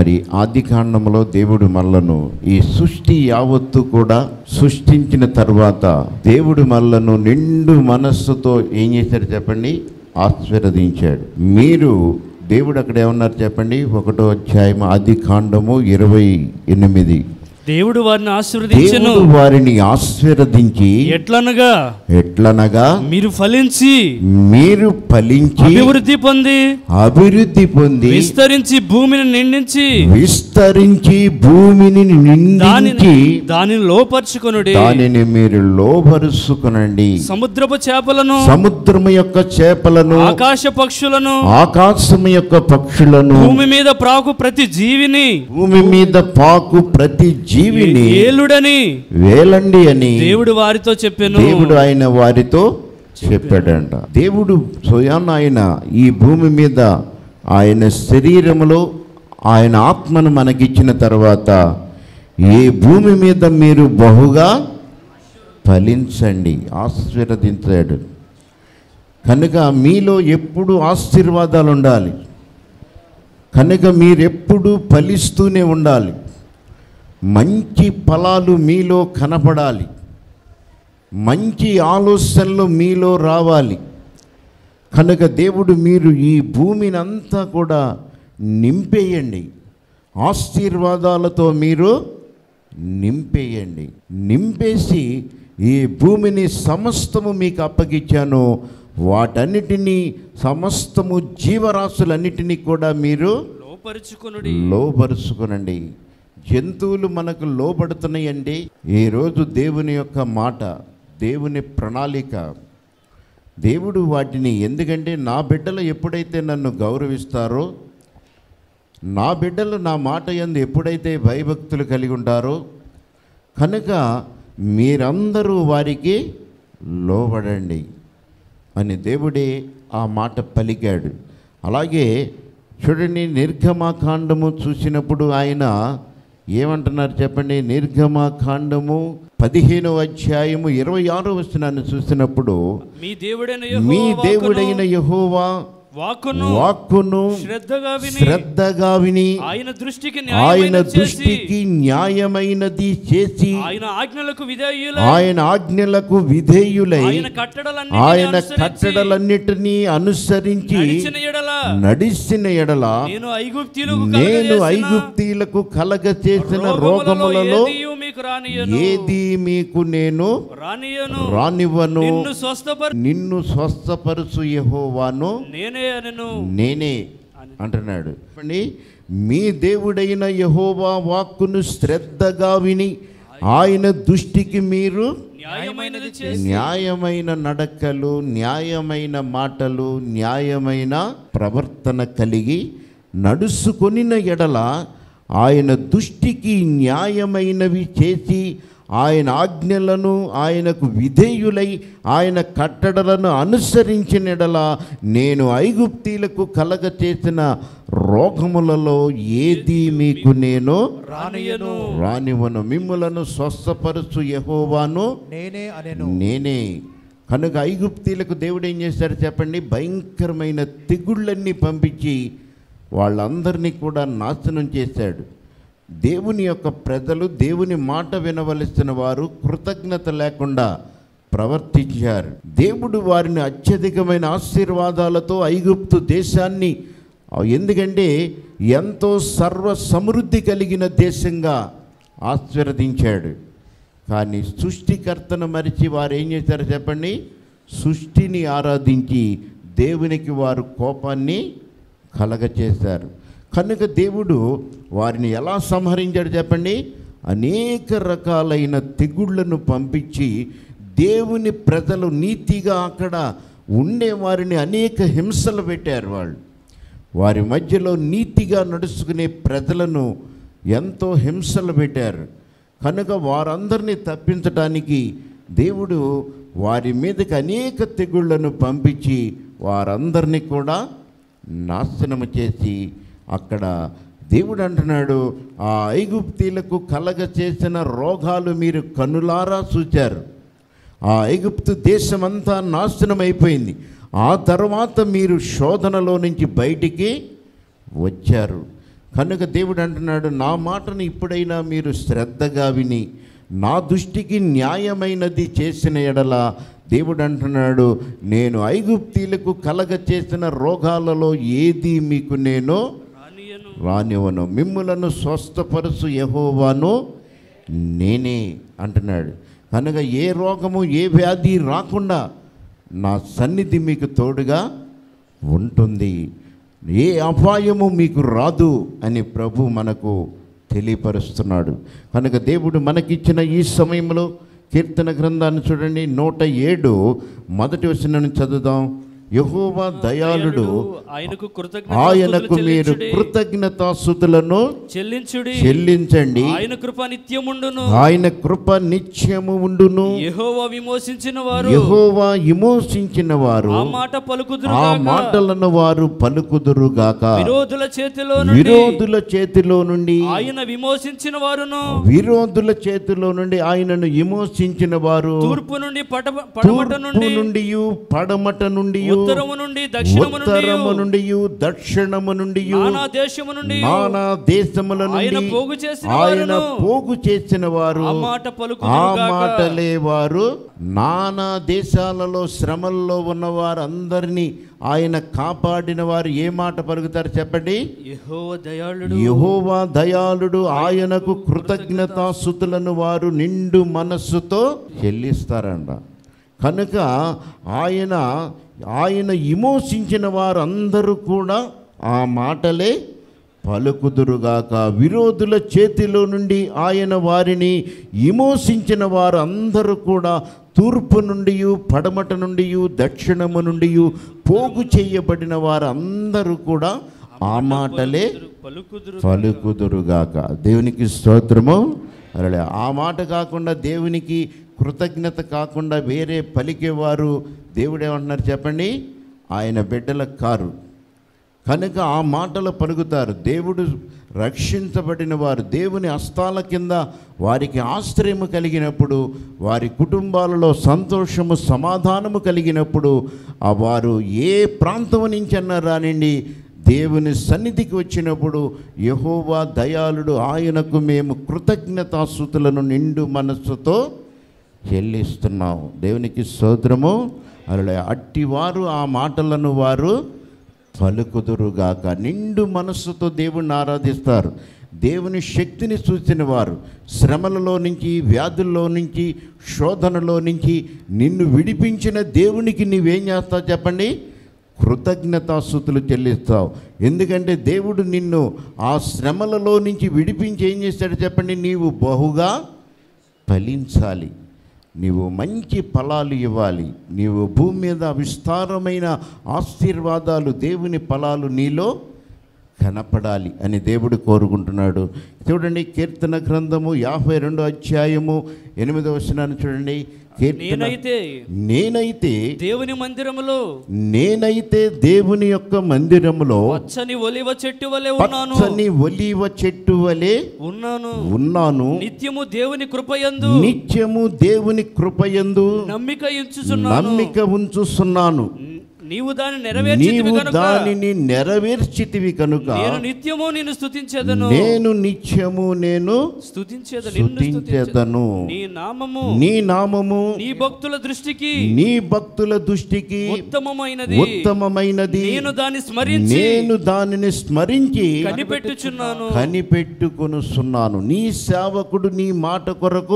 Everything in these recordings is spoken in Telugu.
మరి ఆది కాండంలో దేవుడు మల్లను ఈ సృష్టి యావత్తు కూడా సృష్టించిన తర్వాత దేవుడు మల్లను నిండు మనస్సుతో ఏం చేశాడు చెప్పండి ఆశీర్వదించాడు మీరు దేవుడు అక్కడ ఏమన్నారు చెప్పండి ఒకటో అధ్యాయం ఆది కాండము ఇరవై ఎనిమిది దేవుడు వారిని ఆశీర్వదించెను దేవుడు వారిని ఆశీర్వదించి ఎట్లనగా ఎట్లనగా మీరు ఫలించి మీరు ఫలించి అభివృద్ధి పొంది అభివృద్ధి పొంది విస్తరించి భూమిని నిండించి విస్తరించి భూమిని దానిని నిండించి దానిని లోపరుచుకొనుడి దానిని మీరు లోబరుసుకునండి సముద్రపు చేపలను సముద్రము యొక్క చేపలను ఆకాశ పక్షులను ఆకాశము యొక్క పక్షులను భూమి మీద ప్రాకు ప్రతి జీవిని భూమి మీద పాకు ప్రతి జీవిని ఏలుడని వేలండి అని దేవుడు వారితో చెప్పాను దేవుడు ఆయన వారితో చెప్పాడంట దేవుడు స్వయాన్ని ఆయన ఈ భూమి మీద ఆయన శరీరములో ఆయన ఆత్మను మనకిచ్చిన తర్వాత ఈ భూమి మీద మీరు బహుగా ఫలించండి ఆశీర్వదించాడు కనుక మీలో ఎప్పుడు ఆశీర్వాదాలు ఉండాలి కనుక మీరెప్పుడు ఫలిస్తూనే ఉండాలి మంచి ఫలాలు మీలో కనపడాలి మంచి ఆలోచనలు మీలో రావాలి కనుక దేవుడు మీరు ఈ భూమిని అంతా కూడా నింపేయండి ఆశీర్వాదాలతో మీరు నింపేయండి నింపేసి ఈ భూమిని సమస్తము మీకు అప్పగించాను వాటన్నిటినీ సమస్తము జీవరాశులన్నిటినీ కూడా మీరు లోపరుచుకొనుడి లోబరుచుకునండి జంతువులు మనకు లోబడుతున్నాయండి ఈరోజు దేవుని యొక్క మాట దేవుని ప్రణాళిక దేవుడు వాటిని ఎందుకంటే నా బిడ్డలు ఎప్పుడైతే నన్ను గౌరవిస్తారో నా బిడ్డలు నా మాట యందు ఎప్పుడైతే భయభక్తులు కలిగి ఉంటారో కనుక మీరందరూ వారికి లోబడండి అని దేవుడే ఆ మాట పలికాడు అలాగే చూడండి నిర్గమాకాండము చూసినప్పుడు ఆయన ఏమంటున్నారు చెప్పండి నిర్గమాకాండము పదిహేనవ అధ్యాయము ఇరవై ఆరో వచనాన్ని చూసినప్పుడు మీ దేవుడైన మీ యెహోవా దేవుడైన యహోవా వాక్కును వాక్కును శ్రద్ధగా విని శ్రద్ధగా విని ఆయన దృష్టికి ఆయన న్యాయమైనది చేసి దృష్టికి న్యాయమైనది చేసి ఆయన ఆజ్ఞలకు విధేయుల ఆయన ఆజ్ఞలకు విధేయులై ఆయన కట్టడలన్నీ ఆయన కట్టడలన్నిటినీ అనుసరించి నడిచిన ఎడల నడిచిన ఎడల నేను ఐగుప్తీయులకు నేను కలుగజేసిన ఐగుప్తీలకు కలగ చేసిన రోగములలో రోగములలో ఏదియు మీకు రానియను ఏది మీకు నేను రానియను రానివ్వను నిన్ను స్వస్థపరి నిన్ను స్వస్థపరుచు యెహోవాను నేనే అనెను నేనే అంటున్నాడు చెప్పండి మీ దేవుడైన యహోవా వాక్కును శ్రద్ధగా విని ఆయన దృష్టికి మీరు న్యాయమైనది చేసి న్యాయమైన నడకలు న్యాయమైన మాటలు న్యాయమైన ప్రవర్తన కలిగి నడుచుకొనిన ఎడల ఆయన దృష్టికి న్యాయమైనవి చేసి ఆయన ఆజ్ఞలను ఆయనకు విధేయులై ఆయన కట్టడలను అనుసరించిన ఎడల నేను ఐగుప్తీలకు కలగ చేసిన రోగములలో ఏది మీకు నేను రానియను రానివ్వను మిమ్ములను స్వస్థపరచు యహోవాను నేనే అనెను నేనే కనుక ఐగుప్తీలకు దేవుడు ఏం చేశాడు చెప్పండి భయంకరమైన తెగుళ్ళన్నీ పంపించి వాళ్ళందరినీ కూడా నాశనం చేశాడు దేవుని యొక్క ప్రజలు దేవుని మాట వినవలసిన వారు కృతజ్ఞత లేకుండా ప్రవర్తించారు దేవుడు వారిని అత్యధికమైన ఆశీర్వాదాలతో ఐగుప్తు దేశాన్ని ఎందుకంటే ఎంతో సర్వ సమృద్ధి కలిగిన దేశంగా ఆశీర్వదించాడు కానీ సృష్టికర్తను మరిచి వారు ఏం చేశారు చెప్పండి సృష్టిని ఆరాధించి దేవునికి వారు కోపాన్ని కలగచేశారు కనుక దేవుడు వారిని ఎలా సంహరించాడు చెప్పండి అనేక రకాలైన తెగుళ్లను పంపించి దేవుని ప్రజలు నీతిగా అక్కడ ఉండే వారిని అనేక హింసలు పెట్టారు వాళ్ళు వారి మధ్యలో నీతిగా నడుచుకునే ప్రజలను ఎంతో హింసలు పెట్టారు కనుక వారందరినీ తప్పించడానికి దేవుడు వారి మీదకి అనేక తెగుళ్లను పంపించి వారందరినీ కూడా నాశనము చేసి అక్కడ దేవుడు అంటున్నాడు ఆ ఐగుప్తీలకు కలగ చేసిన రోగాలు మీరు కనులారా చూచారు ఆ ఐగుప్తు దేశమంతా నాశనం అయిపోయింది ఆ తర్వాత మీరు శోధనలో నుంచి బయటికి వచ్చారు కనుక దేవుడు అంటున్నాడు నా మాటను ఇప్పుడైనా మీరు శ్రద్ధగా విని నా దృష్టికి న్యాయమైనది చేసిన ఎడల దేవుడు అంటున్నాడు నేను ఐగుప్తీలకు కలగ చేసిన రోగాలలో ఏది మీకు నేను రానియను రానివను మిమ్ములను స్వస్థపరుసు యహోవాను నేనే అంటున్నాడు కనుక ఏ రోగము ఏ వ్యాధి రాకుండా నా సన్నిధి మీకు తోడుగా ఉంటుంది ఏ అపాయము మీకు రాదు అని ప్రభు మనకు తెలియపరుస్తున్నాడు కనుక దేవుడు మనకిచ్చిన ఈ సమయంలో కీర్తన గ్రంథాన్ని చూడండి నూట ఏడు మొదటి వచనం చదువుదాం యహోవా దయాళుడు ఆయనకు ఆయనకు మీరు కృతజ్ఞత కృతజ్ఞతాస్థుతులను చెల్లించుడి చెల్లించండి ఆయన కృప నిత్యముండును ఆయన కృప నిత్యము ఉండును యెహోవా విమోచించిన వారు యహోవా విమోచించిన వారు ఆ మాట పలుకుదురు ఆ మాటలను వారు పలుకుదురుగాక విరోధుల చేతిలో నుండి విరోధుల చేతిలో నుండి ఆయన విమోచించిన వారును విరోధుల చేతిలో నుండి ఆయనను విమోచించిన వారు తూర్పు నుండి పట పడమట తూర్పు నుండి నుండి పడమట నుండి ఉత్తరము నుండి దక్షిణము నుండి ఉత్తరము నుండి దక్షిణము నుండి నానా దేశము నుండి నానా దేశముల ఆయన నుండి పోగు చేసిన ఆయన వారును పోగు చేసిన వారు ఆ మాట ఆ పలుకుదురుగాక మాటలే వారు నానా దేశాలలో శ్రమల్లో ఉన్న వారందరినీ ఆయన కాపాడిన వారు ఏ మాట పలుకుతారు చెప్పండి యెహోవా దయాళుడు యహోవా దయాళుడు ఆయనకు కృతజ్ఞతాస్థుతులను వారు నిండు మనస్సుతో చెల్లిస్తారంట కనుక ఆయన ఆయన విమోచించిన వారందరూ కూడా ఆ మాటలే పలుకుదురుగాక విరోధుల చేతిలో నుండి ఆయన వారిని విమోచించిన వారందరూ కూడా తూర్పు నుండి పడమట నుండి దక్షిణము నుండి పోగు చేయబడిన వారందరూ కూడా ఆ మాటలే పలుకుదురు పలుకుదురుగాక దేవునికి స్తోత్రము అలా ఆ మాట కాకుండా దేవునికి కృతజ్ఞత కాకుండా వేరే పలికేవారు దేవుడు ఏమంటున్నారు చెప్పండి ఆయన బిడ్డల కారు కనుక ఆ మాటలు పలుకుతారు దేవుడు రక్షించబడిన వారు దేవుని హస్తాల కింద వారికి ఆశ్రయము కలిగినప్పుడు వారి కుటుంబాలలో సంతోషము సమాధానము కలిగినప్పుడు ఆ వారు ఏ ప్రాంతం నుంచి అన్నా రానండి దేవుని సన్నిధికి వచ్చినప్పుడు యహోవా దయాళుడు ఆయనకు మేము కృతజ్ఞతాస్థుతులను నిండు మనస్సుతో చెల్లిస్తున్నాం దేవునికి స్తోత్రము అలా అట్టివారు ఆ మాటలను వారు పలుకుదురుగాక నిండు మనస్సుతో దేవుణ్ణి ఆరాధిస్తారు దేవుని శక్తిని చూసిన వారు శ్రమలలో నుంచి వ్యాధుల్లో నుంచి శోధనలో నుంచి నిన్ను విడిపించిన దేవునికి నీవేం చేస్తావు చెప్పండి కృతజ్ఞతాస్థుతులు చెల్లిస్తావు ఎందుకంటే దేవుడు నిన్ను ఆ శ్రమలలో నుంచి విడిపించి ఏం చేస్తాడు చెప్పండి నీవు బహుగా ఫలించాలి నీవు మంచి ఫలాలు ఇవ్వాలి నీవు భూమి మీద విస్తారమైన ఆశీర్వాదాలు దేవుని ఫలాలు నీలో కనపడాలి అని దేవుడు కోరుకుంటున్నాడు చూడండి కీర్తన గ్రంథము యాభై రెండో అధ్యాయము ఎనిమిదవ వచనాన్ని చూడండి కీర్తన నేనైతే నేనైతే దేవుని మందిరములో నేనైతే దేవుని యొక్క మందిరములో పచ్చని ఒలివ చెట్టు వలె ఉన్నాను పచ్చని ఒలీవ చెట్టు వలె ఉన్నాను ఉన్నాను నిత్యము దేవుని కృపయందు నిత్యము దేవుని కృపయందు నమ్మిక ఇంచుచున్నాను నమ్మిక ఉంచుస్తున్నాను నీవు దాన్ని నెరవేర్చితివి నీవు కనుక దానిని నెరవేర్చితివి కనుక నేను నిత్యము నిన్ను స్తుతించేదను నేను నిత్యము నేను స్తుతించేద నిన్ను స్తుతించేదను స్తుతించేదను నీ నామము నీ నామము నీ భక్తుల దృష్టికి నీ భక్తుల దృష్టికి ఉత్తమమైనది ఉత్తమమైనది నేను దాన్ని స్మరించి నేను దానిని స్మరించి కనిపెట్టుచున్నాను కనిపెట్టుకొనుస్తున్నాను నీ సేవకుడు నీ మాట కొరకు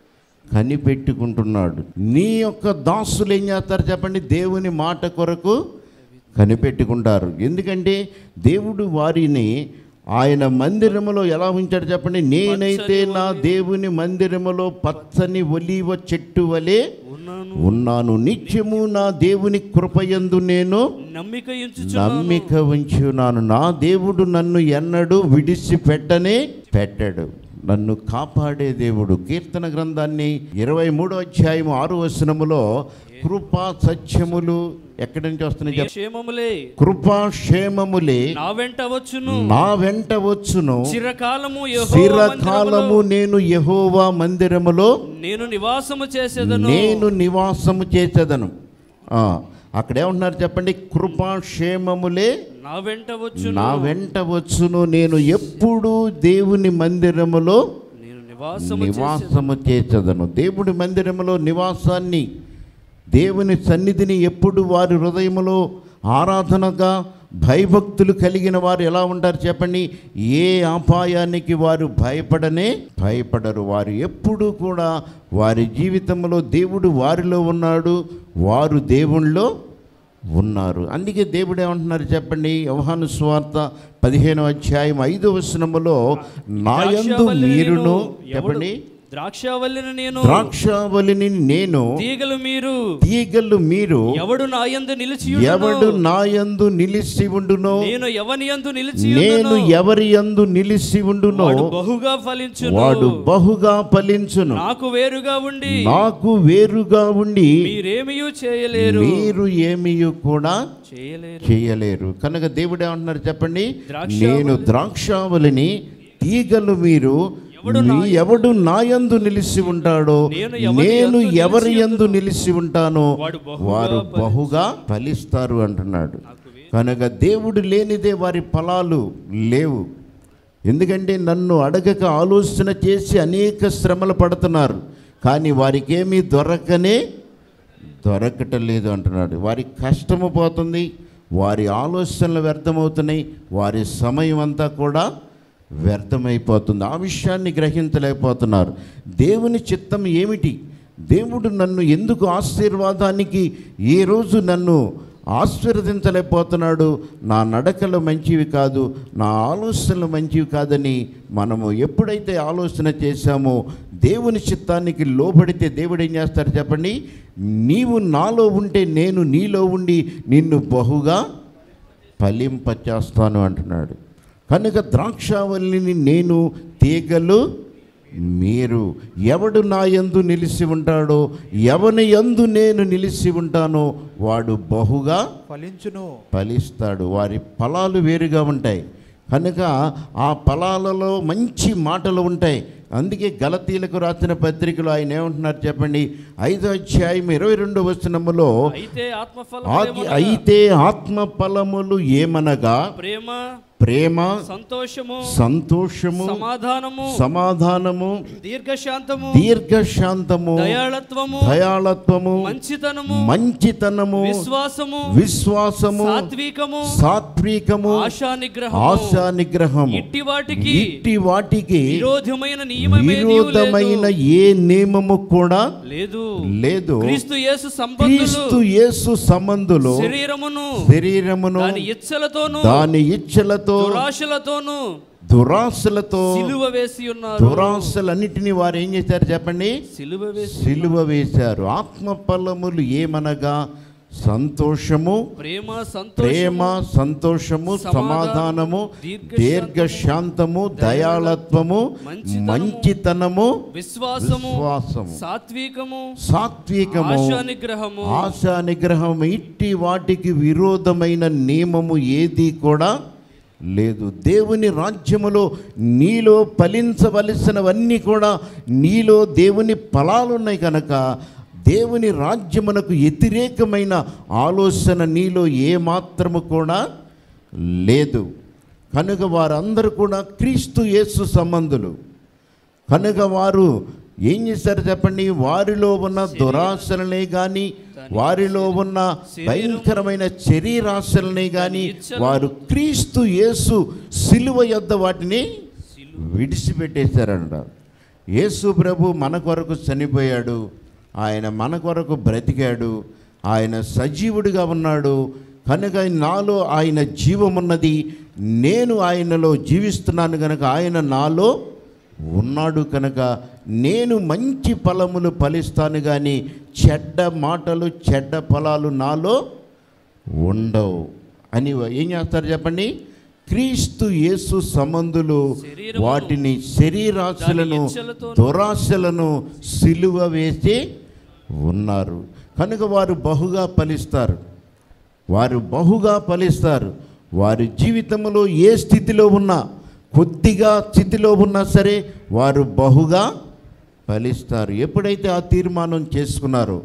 కనిపెట్టుకుంటున్నాడు నీ యొక్క దాసులు ఏం చేస్తారు చెప్పండి దేవుని మాట కొరకు కనిపెట్టుకుంటారు ఎందుకంటే దేవుడు వారిని ఆయన మందిరములో ఎలా ఉంచాడు చెప్పండి నేనైతే నా దేవుని మందిరములో పచ్చని ఒలీవ చెట్టు వలె ఉన్నాను ఉన్నాను నిత్యము నా దేవుని కృపయందు నేను నమ్మిక ఇంచుచున్నాను నమ్మిక ఉంచున్నాను నా దేవుడు నన్ను ఎన్నడూ విడిచిపెట్టనే పెట్టాడు నన్ను కాపాడే దేవుడు కీర్తన గ్రంథాన్ని ఇరవై మూడో అధ్యాయం ఆరు వచనములో కృపా సత్యములు ఎక్కడి నుంచి వస్తున్నాయి నీ చెప్ప క్షేమములే కృపా క్షేమములే నా వెంట వచ్చును నా వెంట వచ్చును చిరకాలము యెహోవా చిరకాలము మందిరములో నేను యహోవా మందిరములో నేను నివాసము చేసేదను నేను నివాసము చేసేదను ఆ, అక్కడ ఏమంటున్నారు చెప్పండి కృపాక్షేమములే నా వెంట వచ్చు నా వెంట వచ్చును నేను ఎప్పుడు దేవుని మందిరములో నేను నివాసము చేసేదను. నివాసము చేసేదను దేవుడి మందిరములో నివాసాన్ని దేవుని సన్నిధిని ఎప్పుడు వారి హృదయములో ఆరాధనగా భయభక్తులు కలిగిన వారు ఎలా ఉంటారు చెప్పండి ఏ అపాయానికి వారు భయపడనే భయపడరు వారు ఎప్పుడు కూడా వారి జీవితంలో దేవుడు వారిలో ఉన్నాడు వారు దేవుళ్ళో ఉన్నారు అందుకే దేవుడు ఏమంటున్నారు చెప్పండి యోహాను స్వార్త పదిహేను అధ్యాయం ఐదో వచనములో నాయందు ద్రాక్షావల్లిని మీరును నేను- చెప్పండి ఎవడు- ద్రాక్షావల్లిని నేను ద్రాక్షావళిని నేను తీగలు మీరు తీగలు మీరు ఎవడు నా యందు నిలిచి ఎవడు నాయందు నిలిచి ఉండునో నేను ఎవని యందు నిలిచి నేను ఉండునో, ఎవరి యందు నిలిచి ఉండునో వాడు బహుగా ఫలించును వాడు బహుగా ఫలించును నాకు వేరుగా ఉండి నాకు వేరుగా ఉండి మీరేమియూ చేయలేరు మీరు ఏమీ కూడా చేయలేరు చేయలేరు కనుక దేవుడు ఏమంటున్నారు చెప్పండి ద్రాక్షావల్లి- నేను ద్రాక్షావళిని తీగలు మీరు ఎవడు మీ ఎవడు నాయందు నిలిచి ఉంటాడో నేను ఎవరి నేను యందు ఎవరి నిలిచి యందు నిలిచి ఉంటానో వాడు బహుగా వారు ఫలించును. బహుగా ఫలిస్తారు అంటున్నాడు నాకు వే- కనుక దేవుడు లేనిదే వారి ఫలాలు లేవు ఎందుకంటే నన్ను అడగక ఆలోచన చేసి అనేక శ్రమలు పడుతున్నారు కానీ వారికి ఏమీ దొరకనే దొరకటం లేదు అంటున్నాడు వారి కష్టము పోతుంది వారి ఆలోచనలు వ్యర్థమవుతున్నాయి వారి సమయం అంతా కూడా వ్యర్థమైపోతుంది ఆ విషయాన్ని గ్రహించలేకపోతున్నారు దేవుని చిత్తం ఏమిటి దేవుడు నన్ను ఎందుకు ఆశీర్వాదానికి ఈ రోజు నన్ను ఆశీర్వదించలేకపోతున్నాడు నా నడకలు మంచివి కాదు నా ఆలోచనలు మంచివి కాదని మనము ఎప్పుడైతే ఆలోచన చేశామో దేవుని చిత్తానికి లోబడితే దేవుడు ఏం చేస్తాడు చెప్పండి నీవు నాలో ఉంటే నేను నీలో ఉండి నిన్ను బహుగా ఫలింపచేస్తాను అంటున్నాడు కనుక ద్రాక్షావల్లిని నేను తీగలు మీరు ఎవడు నా యందు నిలిచి ఉంటాడో ఎవని యందు నేను నిలిచి ఉంటానో వాడు బహుగా ఫలించును ఫలిస్తాడు వారి ఫలాలు వేరుగా ఉంటాయి కనుక ఆ ఫలాలలో మంచి మాటలు ఉంటాయి అందుకే గలతీలకు రాసిన పత్రికలో ఆయన ఏమంటున్నారు చెప్పండి ఐదో అధ్యాయం ఇరవై రెండు వచనములో అయితే ఆత్మఫలం ఆది అయితే ఆత్మ ఫలములు ఏమనగా ప్రేమ ప్రేమ సంతోషము సంతోషము సమాధానము సమాధానము దీర్ఘశాంతము దీర్ఘశాంతము దయాళత్వము దయాళత్వము మంచితనము మంచితనము విశ్వాసము విశ్వాసము సాత్వికము సాత్వికము ఆశా నిగ్రహము ఆశా నిగ్రహము ఇట్టి వాటికి ఇట్టి వాటికి విరోధమైన నియమమేదియు విరోధమైన లేదు. ఏ నియమము కూడా లేదు లేదు క్రీస్తు యేసు సంబంధులు క్రీస్తు యేసు సంబంధులు శరీరమును శరీరమును దాని ఇచ్చలతోను దాని ఇచ్చలతో దురాశలతోను దురాశలతో సిలువ వేసి ఉన్నారు దురాశలన్నిటిని వారు ఏం చేశారు చెప్పండి సిలువ వేసి సిలువ వేశారు ఆత్మ ఫలములు ఏమనగా సంతోషము ప్రేమ ప్రేమ సంతోషము సంతోషము సమాధానము దీర్ఘశాంతము దయాళత్వము మంచితనము విశ్వాసము విశ్వాసము సాత్వికము సాత్వికము ఆశా నిగ్రహము ఆశా నిగ్రహం ఇట్టి వాటికి విరోధమైన నియమము ఏది కూడా లేదు దేవుని రాజ్యములో నీలో ఫలించవలసినవన్నీ కూడా నీలో దేవుని ఫలాలు ఉన్నాయి కనుక దేవుని రాజ్యమునకు వ్యతిరేకమైన ఆలోచన నీలో ఏమాత్రము కూడా లేదు కనుక వారందరూ కూడా క్రీస్తు యేసు సంబంధులు కనుక వారు ఏం చేశారు చెప్పండి వారిలో ఉన్న దురాశలనే కానీ వారిలో ఉన్న భయంకరమైన శరీరాశలనే కానీ వారు క్రీస్తు యేసు సిలువ యొద్ద వాటిని విడిచిపెట్టేశారంట యేసు ప్రభు మన కొరకు చనిపోయాడు ఆయన మన కొరకు బ్రతికాడు ఆయన సజీవుడిగా ఉన్నాడు కనుక నాలో ఆయన జీవమున్నది నేను ఆయనలో జీవిస్తున్నాను కనుక ఆయన నాలో ఉన్నాడు కనుక నేను మంచి ఫలములు ఫలిస్తాను కానీ చెడ్డ మాటలు చెడ్డ ఫలాలు నాలో ఉండవు అని ఏం చేస్తారు చెప్పండి క్రీస్తు యేసు సంబంధులు శరీరమును, వాటిని శరీరాశలను దాని ఇచ్చలతోను, దురాశలను సిలువ వేసి ఉన్నారు కనుక వారు బహుగా ఫలిస్తారు వారు బహుగా ఫలిస్తారు వారి జీవితంలో ఏ స్థితిలో ఉన్నా కొద్దిగా స్థితిలో ఉన్నా సరే వారు బహుగా ఫలిస్తారు ఎప్పుడైతే ఆ తీర్మానం చేసుకున్నారో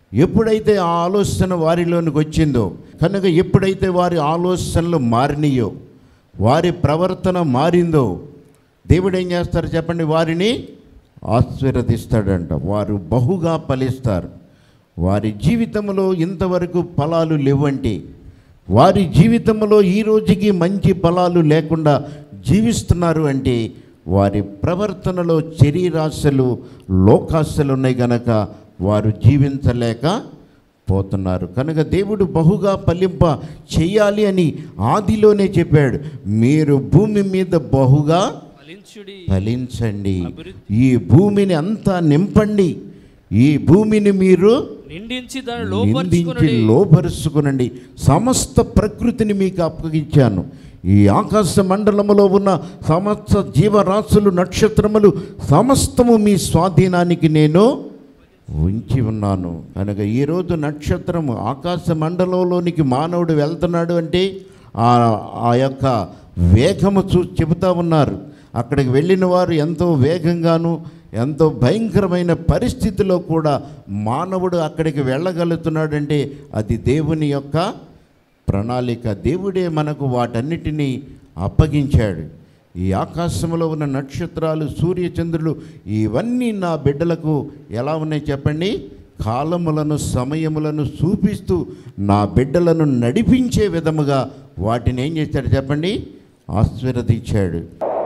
ఎప్పుడైతే ఆ ఆలోచన వారిలోనికి వచ్చిందో కనుక ఎప్పుడైతే వారి ఆలోచనలు మారినాయో వారి ప్రవర్తన మారిందో దేవుడు ఏం చేస్తారు చెప్పండి వారిని ఆశీర్వదిస్తాడంట వారు బహుగా ఫలిస్తారు వారి జీవితంలో ఇంతవరకు ఫలాలు లేవంటే వారి జీవితంలో ఈ రోజుకి మంచి ఫలాలు లేకుండా జీవిస్తున్నారు అంటే వారి ప్రవర్తనలో శరీరాశలు లోకాశలు ఉన్నాయి గనక వారు జీవించలేక పోతున్నారు కనుక దేవుడు బహుగా ఫలింప చేయాలి అని ఆదిలోనే చెప్పాడు మీరు భూమి మీద బహుగా ఫలించుడి ఫలించండి అభివృద్ధి. ఈ భూమిని అంతా నింపండి ఈ భూమిని మీరు నిండించి దాన్ని నిందించి లోపరుచుకునుడి లోపరుచుకునండి సమస్త ప్రకృతిని మీకు అప్పగించాను ఈ ఆకాశ మండలములో ఉన్న సమస్త జీవరాశులు నక్షత్రములు సమస్తము మీ స్వాధీనానికి నేను ఉంచి ఉన్నాను కనుక ఈరోజు నక్షత్రము ఆకాశ మండలంలోనికి మానవుడు వెళ్తున్నాడు అంటే ఆ ఆ యొక్క వేగము చూ చెబుతా ఉన్నారు అక్కడికి వెళ్ళిన వారు ఎంతో వేగంగాను ఎంతో భయంకరమైన పరిస్థితిలో కూడా మానవుడు అక్కడికి వెళ్ళగలుగుతున్నాడంటే అది దేవుని యొక్క ప్రణాళిక దేవుడే మనకు వాటన్నిటినీ అప్పగించాడు ఈ ఆకాశంలో ఉన్న నక్షత్రాలు సూర్యచంద్రులు ఇవన్నీ నా బిడ్డలకు ఎలా ఉన్నాయి చెప్పండి కాలములను సమయములను చూపిస్తూ నా బిడ్డలను నడిపించే విధముగా వాటిని ఏం చేశాడు చెప్పండి ఆశీర్వదించాడు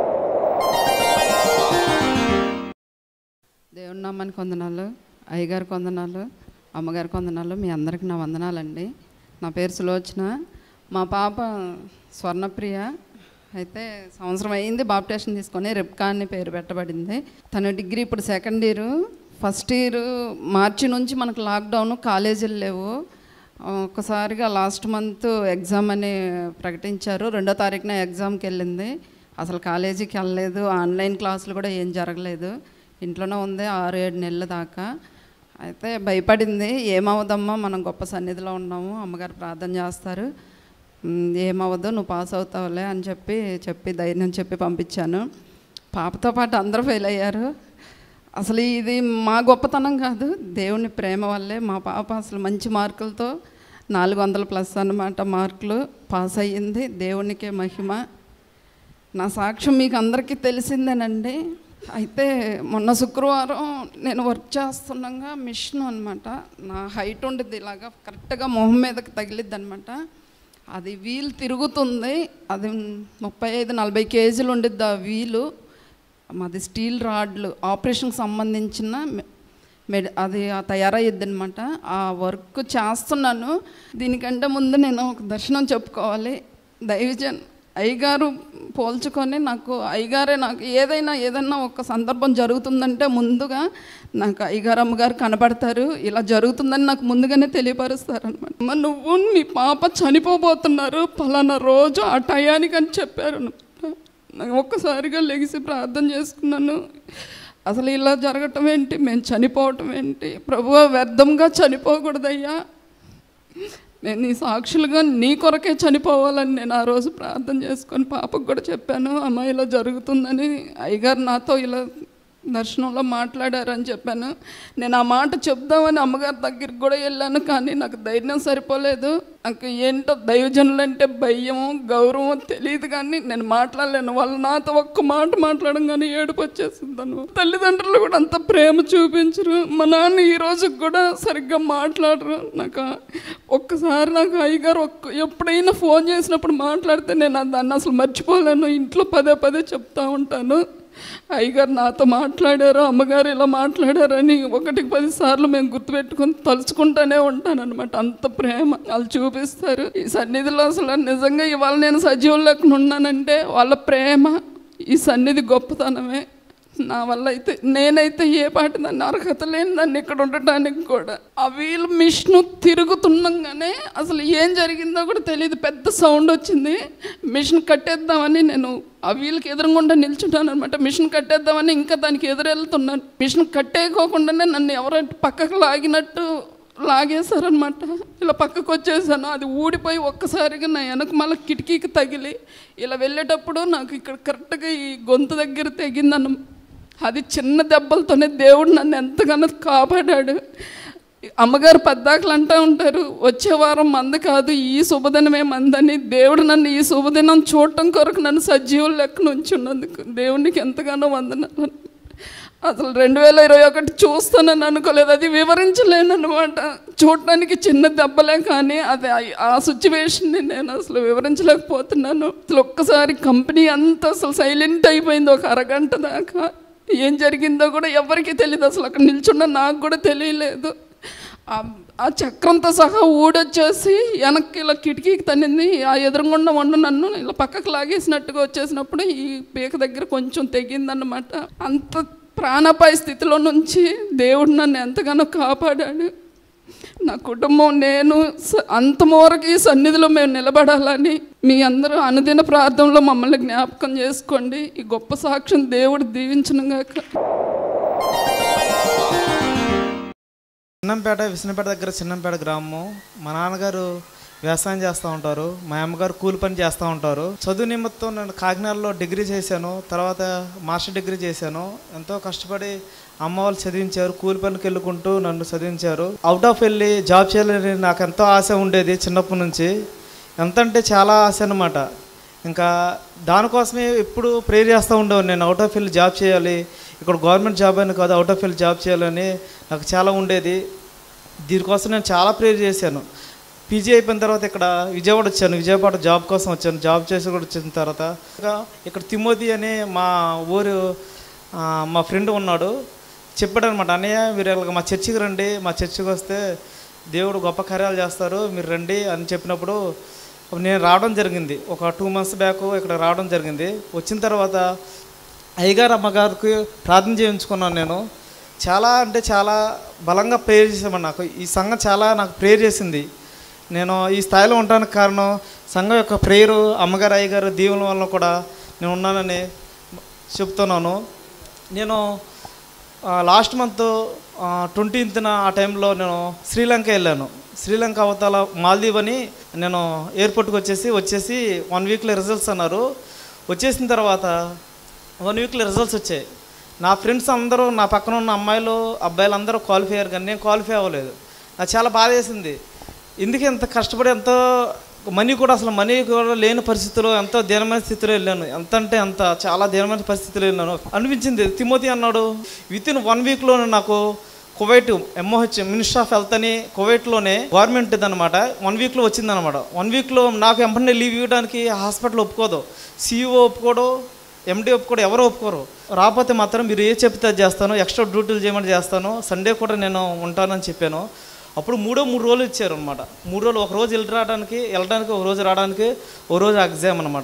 దేవుని నామానికి వందనాలు అయ్యగారికి వందనాలు అమ్మగారికి వందనాలు మీ అందరికి నా వందనాలండి నా పేరు సులోచన మా పాప స్వర్ణప్రియ అయితే సంవత్సరం అయింది బాప్టేషన్ తీసుకొని రిప్కా అని పేరు పెట్టబడింది తన డిగ్రీ ఇప్పుడు సెకండ్ ఇయర్ ఫస్ట్ ఇయర్ మార్చి నుంచి మనకు లాక్డౌన్ కాలేజీలు లేవు ఒక్కసారిగా లాస్ట్ మంత్ ఎగ్జామ్ అని ప్రకటించారు రెండో తారీఖున ఎగ్జామ్కి వెళ్ళింది అసలు కాలేజీకి వెళ్ళలేదు ఆన్లైన్ క్లాసులు కూడా ఏం జరగలేదు ఇంట్లోనే ఉంది ఆరు ఏడు నెలల దాకా అయితే భయపడింది ఏమవుదమ్మా మనం గొప్ప సన్నిధిలో ఉన్నాము అమ్మగారు ప్రార్థన చేస్తారు "ఉమ్, ఏమవ్వదు నువ్వు పాస్ అవుతావులే అని చెప్పి చెప్పి ధైర్యం చెప్పి పంపించాను పాపతో పాటు అందరూ ఫెయిల్ అయ్యారు అసలు ఇది మా గొప్పతనం కాదు దేవుని ప్రేమ వల్లే మా పాప అసలు మంచి మార్కులతో నాలుగు వందల ప్లస్ అన్నమాట మార్కులు పాస్ అయ్యింది దేవునికే మహిమ నా సాక్ష్యం మీకు అందరికీ తెలిసిందేనండి అయితే మొన్న శుక్రవారం నేను వర్క్ చేస్తుండగా మిషన్ అనమాట నా హైట్ ఉండేది ఇలాగా కరెక్ట్గా మొహం మీదకి తగిలిద్ది అనమాట అది వీల్ తిరుగుతుంది అది ముప్పై ఐదు నలభై కేజీలు ఉండిద్ది ఆ వీలు మాది స్టీల్ రాడ్లు ఆపరేషన్కి సంబంధించిన మె- మెడ్ అది తయారయ్యద్ది అనమాట ఆ వర్క్ చేస్తున్నాను దీనికంటే ముందు నేను ఒక దర్శనం చెప్పుకోవాలి దైవజన్ అయ్యగారు పోల్చుకొని నాకు అయ్యగారే నాకు ఏదైనా ఏదైనా ఒక సందర్భం జరుగుతుందంటే ముందుగా నాకు అయ్యగారు అమ్మగారు కనబడతారు ఇలా జరుగుతుందని నాకు ముందుగానే తెలియపరుస్తారు అనమాట నువ్వు మీ పాప చనిపోబోతున్నారు పలానా రోజు ఆ టయానికి అని చెప్పారు అన్నమాట. నాకు ఒక్కసారిగా లెగిసి ప్రార్థన చేసుకున్నాను అసలు ఇలా జరగటం ఏంటి మేము చనిపోవటం ఏంటి ప్రభు వ్యర్థంగా చనిపోకూడదయ్యా నేను నీ సాక్షులుగా నీ కొరకే చనిపోవాలని నేను ఆ రోజు ప్రార్థన చేసుకొని పాపకు కూడా చెప్పాను అమ్మ ఇలా జరుగుతుందని అయ్యగారు నాతో ఇలా దర్శనంలో మాట్లాడారని చెప్పాను నేను ఆ మాట చెప్దామని అమ్మగారి దగ్గరికి కూడా వెళ్ళాను కానీ నాకు ధైర్యం సరిపోలేదు నాకు ఏంటో దైవజనులు అంటే భయము గౌరవం తెలియదు కానీ నేను మాట్లాడలేను వాళ్ళు నాతో ఒక్క మాట మాట్లాడడం కానీ ఏడుపు వచ్చేసిందను తల్లిదండ్రులు కూడా అంత ప్రేమ చూపించరు మా నాన్న ఈ రోజు కూడా సరిగ్గా మాట్లాడరు నాకు ఒక్కసారి నాకు అయ్యగారు ఒక్క ఎప్పుడైనా ఫోన్ చేసినప్పుడు మాట్లాడితే నేను దాన్ని అసలు మర్చిపోలేను ఇంట్లో పదే పదే చెప్తా ఉంటాను అయ్యగారు నాతో మాట్లాడారు అమ్మగారు ఇలా మాట్లాడారని ఒకటికి పది సార్లు మేము గుర్తుపెట్టుకొని తలుచుకుంటూనే ఉంటాను అనమాట అంత ప్రేమ వాళ్ళు చూపిస్తారు ఈ సన్నిధిలో అసలు నిజంగా ఇవాళ నేను సజీవం లేకుండా ఉన్నానంటే వాళ్ళ ప్రేమ ఈ సన్నిధి గొప్పతనమే నా వల్ల అయితే నేనైతే ఏ పాటి దాన్ని అర్హత లేని దాన్ని ఇక్కడ ఉండటానికి కూడా ఆ వీల్ మిషన్ తిరుగుతుండగానే అసలు ఏం జరిగిందో కూడా తెలియదు పెద్ద సౌండ్ వచ్చింది మిషన్ కట్టేద్దామని నేను ఆ వీల్కి ఎదురుగుండా నిల్చుంటాను అనమాట మిషన్ కట్టేద్దామని ఇంకా దానికి ఎదురెళ్తున్నాను మిషన్ కట్టేయకోకుండానే నన్ను ఎవరో పక్కకు లాగినట్టు లాగేశారనమాట ఇలా పక్కకు వచ్చేసాను అది ఊడిపోయి ఒక్కసారిగా నా వెనక మళ్ళీ కిటికీకి తగిలి ఇలా వెళ్ళేటప్పుడు నాకు ఇక్కడ కరెక్ట్గా ఈ గొంతు దగ్గర తెగిందన్న అది చిన్న దెబ్బలతోనే దేవుడు నన్ను ఎంతగానో కాపాడాడు అమ్మగారు పద్దాకలు అంటూ ఉంటారు వచ్చే వారం మంద కాదు ఈ శుభదినమే మందని దేవుడు నన్ను ఈ శుభదినం చూడటం కొరకు నన్ను సజీవుల లెక్క నుంచున్నందుకు దేవునికి ఎంతగానో వందనాలు అసలు రెండు వేల ఇరవై ఒకటి చూస్తానని అనుకోలేదు అది వివరించలేను అనమాట చూడటానికి చిన్న దెబ్బలే కానీ అది ఆ- ఆ సిచ్యువేషన్ని నేను అసలు వివరించలేకపోతున్నాను అసలు ఒక్కసారి కంపెనీ అంతా అసలు సైలెంట్ అయిపోయింది ఒక అరగంట దాకా ఏం జరిగిందో కూడా ఎవరికీ తెలియదు అసలు అక్కడ నిల్చున్న నాకు కూడా తెలియలేదు ఆ- ఆ చక్రంతో సహా ఊడొచ్చేసి వెనక్కి ఇలా కిటికీకి తన్నింది ఆ ఎదురుగుండా వండు నన్ను ఇలా పక్కకు లాగేసినట్టుగా వచ్చేసినప్పుడు ఈ పీక దగ్గర కొంచెం తెగిందన్నమాట అంత ప్రాణాపాయ స్థితిలో నుంచి దేవుడు నన్ను ఎంతగానో కాపాడాడు నా కుటుంబం నేను స- అంతమూరకు ఈ సన్నిధిలో మేము నిలబడాలని మీ అందరూ అనుదిన ప్రార్థనలో మమ్మల్ని జ్ఞాపకం చేసుకోండి ఈ గొప్ప సాక్ష్యం దేవుడు దీవించనుగాక చిన్నంపేట విష్ణుపేట దగ్గర చిన్నంపేట గ్రామం మా నాన్నగారు వ్యవసాయం చేస్తూ ఉంటారు మా అమ్మగారు కూలి పని చేస్తూ ఉంటారు చదువు నిమిత్తం నేను కాకినాడలో డిగ్రీ చేశాను తర్వాత మాస్టర్ డిగ్రీ చేశాను ఎంతో కష్టపడి అమ్మ వాళ్ళు చదివించారు కూలి పనికి వెళ్ళుకుంటూ నన్ను చదివించారు అవుట్ ఆఫ్ వెళ్ళి జాబ్ చేయాలని నాకు ఎంతో ఆశ ఉండేది చిన్నప్పటి నుంచి ఎంత అంటే చాలా ఆశ అనమాట ఇంకా దానికోసమే ఎప్పుడు ప్రేర్ చేస్తూ ఉండేవాడిని నేను అవుట్ ఆఫ్ ఫీల్డ్ జాబ్ చేయాలి ఇక్కడ గవర్నమెంట్ జాబ్ అని కాదు అవుట్ ఆఫ్ ఫీల్డ్ జాబ్ చేయాలని నాకు చాలా ఉండేది దీనికోసం నేను చాలా ప్రేర్ చేశాను పీజీ అయిపోయిన తర్వాత ఇక్కడ విజయవాడ వచ్చాను విజయవాడ జాబ్ కోసం వచ్చాను జాబ్ చేసి కూడా వచ్చిన తర్వాత ఇంకా ఇక్కడ తిమోతి అని మా ఊరు ఆ, మా ఫ్రెండ్ ఉన్నాడు చెప్పాడు అనమాట అన్నయ్య మీరు ఇలాగ మా చర్చికి రండి మా చర్చికి వస్తే దేవుడు గొప్ప కార్యాలు చేస్తారు మీరు రండి అని చెప్పినప్పుడు నేను రావడం జరిగింది ఒక టూ మంత్స్ బ్యాక్ ఇక్కడ రావడం జరిగింది వచ్చిన తర్వాత అయ్యగారు అమ్మగారికి ప్రార్థన చేయించుకున్నాను నేను చాలా అంటే చాలా బలంగా ప్రేయర్ చేసామని నాకు ఈ సంఘం చాలా నాకు ప్రేయర్ చేసింది నేను ఈ స్థాయిలో ఉండడానికి కారణం సంఘం యొక్క ప్రేయరు అమ్మగారు అయ్యగారు దీవుల వల్ల కూడా నేను ఉన్నానని చెప్తున్నాను నేను లాస్ట్ మంత్ ట్వంటీన్త్న ఆ టైంలో నేను శ్రీలంక వెళ్ళాను శ్రీలంక అవతల మాల్దీవ్ అని నేను ఎయిర్పోర్ట్కి వచ్చేసి వచ్చేసి వన్ వీక్లో రిజల్ట్స్ అన్నారు వచ్చేసిన తర్వాత వన్ వీక్లో రిజల్ట్స్ వచ్చాయి నా ఫ్రెండ్స్ అందరూ నా పక్కన ఉన్న అమ్మాయిలు అబ్బాయిలు అందరూ క్వాలిఫై అయ్యారు కానీ నేను క్వాలిఫై అవ్వలేదు నాకు చాలా బాధ వేసింది ఎందుకు ఎంత కష్టపడి ఎంతో మనీ కూడా అసలు మనీ కూడా లేని పరిస్థితిలో ఎంతో దీనమైన స్థితిలో వెళ్ళాను ఎంత అంటే అంత చాలా దీనమైన పరిస్థితిలో వెళ్ళాను అనిపించింది తిమోతి అన్నాడు విత్ ఇన్ వన్ వీక్లోనే నాకు Kuwait MOH minister of health అని కువైట్లోనే గవర్నమెంట్ అనమాట వన్ వీక్లో వచ్చిందనమాట వన్ వీక్లో నాకు వెంటనే లీవ్ ఇవ్వడానికి హాస్పిటల్ ఒప్పుకోదు సీఈఓ ఒప్పుకోడు ఎండి ఒప్పుకోడు ఎవరు ఒప్పుకోరు రాకపోతే మాత్రం మీరు ఏ చెప్తే అది చేస్తాను ఎక్స్ట్రా డ్యూటీలు చేయమని చేస్తాను సండే కూడా నేను ఉంటానని చెప్పాను అప్పుడు మూడో మూడు రోజులు ఇచ్చారు అనమాట మూడు రోజులు ఒక రోజు వెళ్ళి రావడానికి వెళ్ళడానికి ఒక రోజు రావడానికి ఒక రోజు ఎగ్జామ్ అనమాట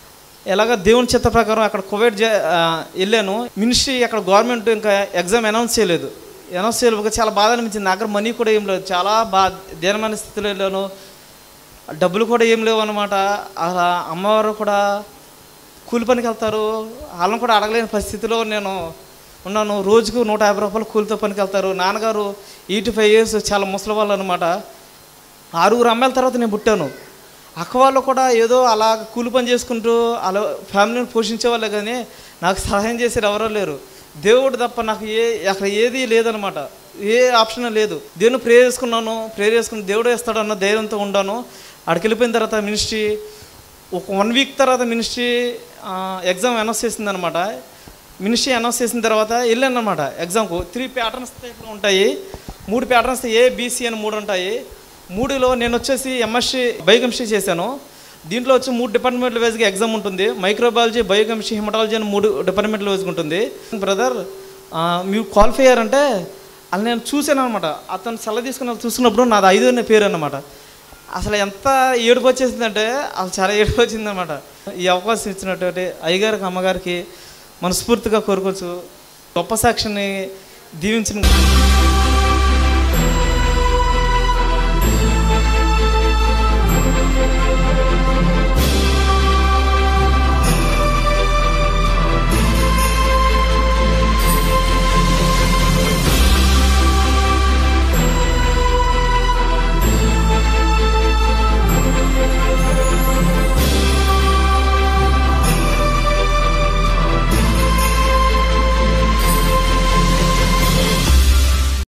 ఎలాగ దేవుని చిత్త ప్రకారం అక్కడ కోవిడ్ జే- ఆ, వెళ్ళాను మినిస్ట్రీ అక్కడ గవర్నమెంట్ ఇంకా ఎగ్జామ్ అనౌన్స్ చేయలేదు అనౌన్స్ చేయలేదు చాలా బాధ అనిపించింది నా దగ్గర మనీ కూడా ఏం లేదు చాలా బా దీనమైన స్థితిలో వెళ్ళాను డబ్బులు కూడా ఏం లేవు అనమాట అలా అమ్మవారు కూడా కూలి పనికి వెళ్తారు వాళ్ళని కూడా అడగలేని పరిస్థితిలో నేను ఉన్నాను రోజుకు నూట యాభై రూపాయలు కూలితో పనికి వెళ్తారు నాన్నగారు ఎయిటీ ఫైవ్ ఇయర్స్ చాలా ముసలి వాళ్ళు అనమాట ఆరుగురు అమ్మాయిల తర్వాత నేను పుట్టాను అక్క వాళ్ళు కూడా ఏదో అలా కూలి పని చేసుకుంటూ అలా ఫ్యామిలీని పోషించే వాళ్ళే కానీ నాకు సహాయం చేసేది ఎవరో లేరు దేవుడు తప్ప నాకు ఏ అక్కడ ఏది లేదనమాట ఏ ఆప్షన్ లేదు దేవుని ప్రే చేసుకున్నాను ప్రే చేసుకుని దేవుడు వేస్తాడన్న ధైర్యంతో ఉండాను అక్కడికి వెళ్ళిపోయిన తర్వాత మినిస్ట్రీ ఒక వన్ వీక్ తర్వాత మినిస్ట్రీ ఎగ్జామ్ అనౌన్స్ చేసింది అనమాట మినిస్ట్రీ అనౌన్స్ చేసిన తర్వాత వెళ్ళాను అనమాట ఎగ్జామ్కు త్రీ ప్యాటర్న్స్ టైప్లో ఉంటాయి మూడు ప్యాటర్న్స్ ఏ బీసీ అని మూడు ఉంటాయి మూడులో నేను వచ్చేసి ఎంఎస్సీ బయోకెమిస్ట్రీ చేశాను దీంట్లో వచ్చి మూడు డిపార్ట్మెంట్ల వైజ్గా ఎగ్జామ్ ఉంటుంది మైక్రోబయాలజీ బయోకెమిస్ట్రీ హిమటాలజీ అని మూడు డిపార్ట్మెంట్ల వైజ్గా ఉంటుంది బ్రదర్ మీరు క్వాలిఫై అయ్యారంటే అది నేను చూశాను అనమాట అతను సెలవు తీసుకుని చూసుకున్నప్పుడు నాది ఐదో అనే పేరు అనమాట అసలు ఎంత ఏడుపు వచ్చేసిందంటే అసలు చాలా ఏడుపు వచ్చిందనమాట ఈ అవకాశం ఇచ్చినటువంటి అయ్యగారికి అమ్మగారికి మనస్ఫూర్తిగా కోరుకోవచ్చు గొప్ప సాక్షిని దీవించిన